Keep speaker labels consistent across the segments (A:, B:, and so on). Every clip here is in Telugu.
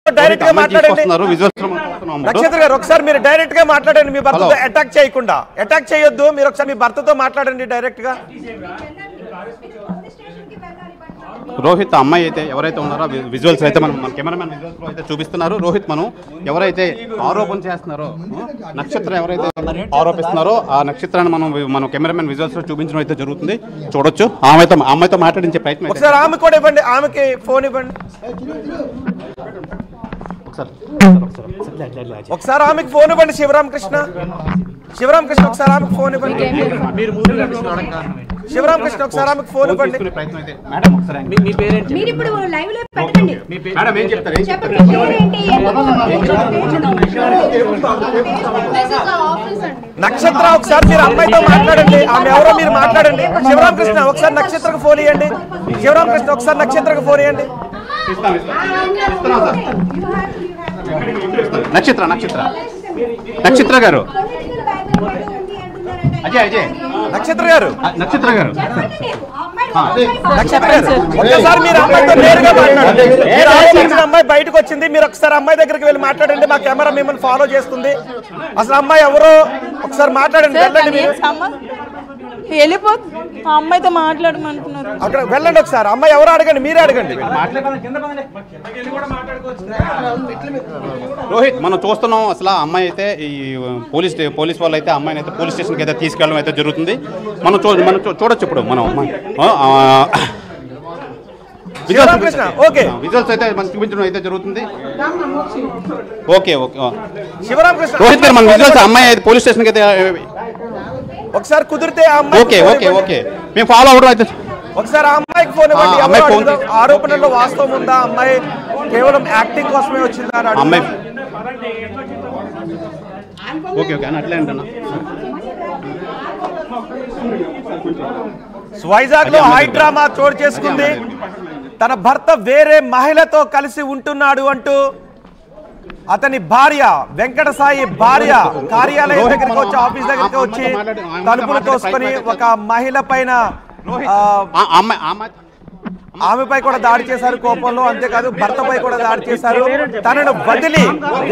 A: డైరెక్ట్ గా
B: అమ్మాయిని
A: మాట్లాడండి
B: తీసుకొస్తున్నారు విజువల్స్ లో మనం చూస్తున్నాం ఇప్పుడు.
A: నక్షత్ర గారు ఒకసారి మీరు డైరెక్ట్ గా మాట్లాడండి మీ భర్తతో
B: హలో.
A: అటాక్ చేయకుండా అటాక్ చేయొద్దు మీరు ఒకసారి మీ భర్తతో మాట్లాడండి డైరెక్ట్ గా
B: రోహిత్ అమ్మాయి అయితే ఎవరైతే ఉన్నారో వి- విజువల్స్ అయితే మనం మన కెమెరామెన్ విజువల్స్ లో అయితే చూపిస్తున్నారు రోహిత్ మనం ఎవరైతే ఆరోపణ చేస్తున్నారో నక్షత్రం ఎవరైతే ఆరోపిస్తున్నారో ఆ నక్షత్రాన్ని మనం వి- మనం కెమెరామెన్ విజువల్స్ లో చూపించడం అయితే జరుగుతుంది చూడొచ్చు ఆమెతో ఆమెతో మాట్లాడించే ప్రయత్నం అయితే
A: ఒకసారి ఆమె కూడా ఇవ్వండి ఆమెకి ఫోన్ ఇవ్వండి
B: ఒకసారి
A: ఒకసారి ఆమెకి ఫోన్ ఇవ్వండి శివరామకృష్ణ శివరామకృష్ణ ఒకసారి ఆమెకు ఫోన్ ఇవ్వండి శివరామకృష్ణ ఒకసారి ఆమెకు ఫోన్ ఇవ్వండి
B: తీసుకునే ప్రయత్నం అయితే మేడం ఒకసారి ఆయన-
C: మీ పేరేంటి
D: మీరు ఇప్పుడు లైవ్ లో పెట్టండి
B: మేడం ఏం చెప్తారు ఏం చెప్తారు
D: చెప్పండి పేరేంటి
A: నక్షత్ర ఒకసారి మీరు అమ్మాయితో మాట్లాడండి ఆమె ఎవరో మీరు మాట్లాడండి శివరామకృష్ణ ఒకసారి నక్షత్రకు ఫోన్ ఇవ్వండి శివరామకృష్ణ ఒకసారి నక్షత్రకు ఫోన్ ఇవ్వండి
B: ఇస్తాం ఇస్తాం ఇస్తున్నాం సార్ నక్షత్ర నక్షత్ర నక్షత్ర గారు అజయ్ అజయ్
A: నక్షత్ర గారు
B: ఆ, నక్షత్ర గారు
A: నక్షత్ర గారు ఒక్కసారి మీరు అమ్మాయితో నేరుగా మాట్లాడండి మీరు ఆలోచించిన అమ్మాయి బయటకు వచ్చింది మీరు ఒకసారి అమ్మాయి దగ్గరికి వెళ్ళి మాట్లాడండి మా కెమెరా మిమ్మల్ని ఫాలో చేస్తుంది అసలు అమ్మాయి ఎవరో ఒకసారి మాట్లాడండి వెళ్ళండి మీరు
C: వెళ్ళిపో ఆ అమ్మాయితో మాట్లాడమంటున్నారు
A: అక్కడ వెళ్ళండి ఒకసారి అమ్మాయి ఎవరో అడగండి మీరే అడగండి
B: రోహిత్ మనం చూస్తున్నాం అసలు ఆ అమ్మాయి అయితే ఈ పోలీస్ పోలీస్ వాళ్ళు అయితే అమ్మాయిని అయితే పోలీస్ స్టేషన్కి అయితే తీసుకెళ్ళడం అయితే జరుగుతుంది మనం చూ మనం చూ- చూడొచ్చు ఇప్పుడు మనం ఆ, ఆ, విజువల్స్
A: శివరామకృష్ణ, ఓకే.
B: విజువల్స్ అయితే మనం చూపించడం అయితే జరుగుతుంది ఓకే ఓకే ఆ.
A: శివరామకృష్ణ
B: రోహిత్ గారు మన విజువల్స్ అమ్మాయి అయితే పోలీస్ స్టేషన్కి అయితే
A: ఒకసారి కుదిరితే ఆ అమ్మాయికి
B: ఓకే
A: ఫోన్
B: ఓకే
A: ఇవ్వండి.
B: ఓకే మేము ఫాలో అవడం అయితే
A: ఒకసారి ఆ అమ్మాయికి ఫోన్ ఇవ్వండి
B: ఆ,
A: ఎవరో
B: అమ్మాయి ఫోన్
A: అడుగుదాం. ఆరోపణల్లో వాస్తవం ఉందా అమ్మాయి కేవలం యాక్టింగ్ కోసమే వచ్చిందా అని అడుగుదాం.
B: అమ్మాయి ఓకే ఓకే అని అట్లే అంటున్నా
A: వైజాగ్ లో హై డ్రామా చోటు చేసుకుంది తన భర్త వేరే మహిళతో కలిసి ఉంటున్నాడు అంటూ అతని భార్య వెంకట సాయి భార్య కార్యాలయం దగ్గరికి వచ్చి ఆఫీస్ దగ్గరికి వచ్చి తలుపులు తోసుకొని ఒక మహిళ పైన ఆ,
B: ఆ అమ్మాయి ఆ అమ్మాయి
A: ఆమెపై కూడా దాడి చేశారు కోపంలో అంతేకాదు భర్తపై కూడా దాడి చేశారు తనను వదిలి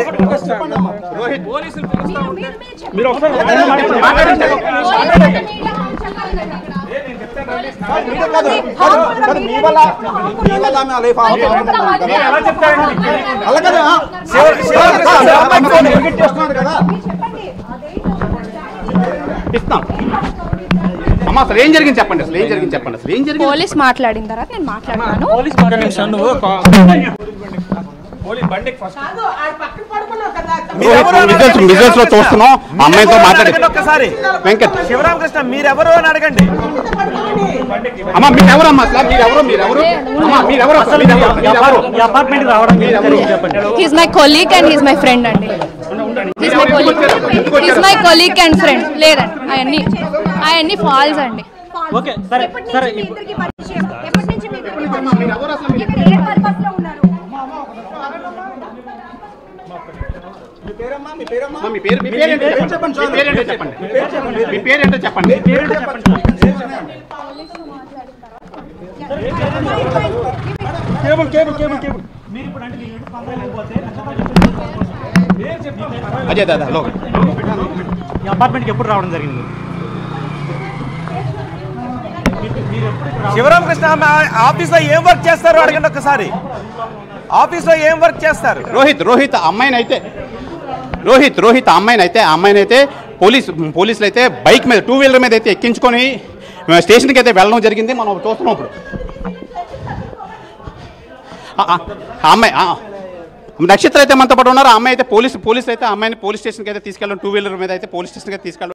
A: శివ- శివరామకృష్ణ అమ్మాయికి ఫోన్ ఇవ్వండి.
B: ఇస్తాం అమ్మ అసలు ఏం జరిగింది చెప్పండి అసలు ఏం జరిగింది చెప్పండి అసలు ఏం జరిగింది
D: పోలీస్ మాట్లాడిన తర్వాత నేను మాట్లాడతాను
A: మీరెవరు అని
B: విజువల్స్
A: అడగండి.
B: విజువల్స్ లో చూస్తున్నాం అమ్మాయితో
A: మీరెవరు అని
B: మాట్లాడి
A: అడగండి ఒక్కసారి
B: వెంకట్
A: శివరామకృష్ణ మీరెవరు అని అడగండి
B: అమ్మ మీరు ఎవరు అమ్మా అసలు మీరు ఎవరు మీరు ఎవరు అమ్మ మీరు ఎవరు అసలు మీరు ఎవరు? మీరు ఎవరు?
E: అపార్ట్మెంట్ రావడం చెప్పండి
D: he's my colleague and he's my friend అండి he's my colleague he's my colleague and friend లేదండి అవన్నీ అవన్నీ ఫాల్స్ అండి
E: ఓకే సరే సరే
B: అమ్మ, మీ పేరు మీ పేరు ఏంటో చెప్పండి మీ పేరు ఏంటో చెప్పండి మీ పేరు ఏంటో చెప్పండి
E: cable cable cable cable
B: Ajay Dada hello
E: ఈ అపార్ట్మెంట్కి ఎప్పుడు రావడం జరిగింది
A: శివరామకృష్ణ ఆమె ఆఫీస్ లో ఏం వర్క్ చేస్తారు అడగండి ఒక్కసారి ఆఫీస్ లో ఏం వర్క్ చేస్తారు
B: రోహిత్ రోహిత్ ఆ అమ్మాయిని అయితే రోహిత్ రోహిత్ ఆ అమ్మాయిని అయితే ఆ అమ్మాయిని అయితే పోలీస్ పోలీసులు అయితే బైక్ మీద టూ వీలర్ మీద అయితే ఎక్కించుకొని స్టేషన్కి అయితే వెళ్ళడం జరిగింది మనం చూస్తున్నాం ఇప్పుడు ఆ, ఆ, ఆ అమ్మాయి ఆ, నక్షత్ర అయితే మనతో పాటు ఉన్నారు ఆ అమ్మాయి అయితే పోలీస్ పోలీసులు అయితే ఆ అమ్మాయిని పోలీస్ స్టేషన్కి అయితే తీసుకెళ్ళడం టూ వీలర్ మీద అయితే పోలీస్ స్టేషన్కి అయితే తీసుకెళ్ళడం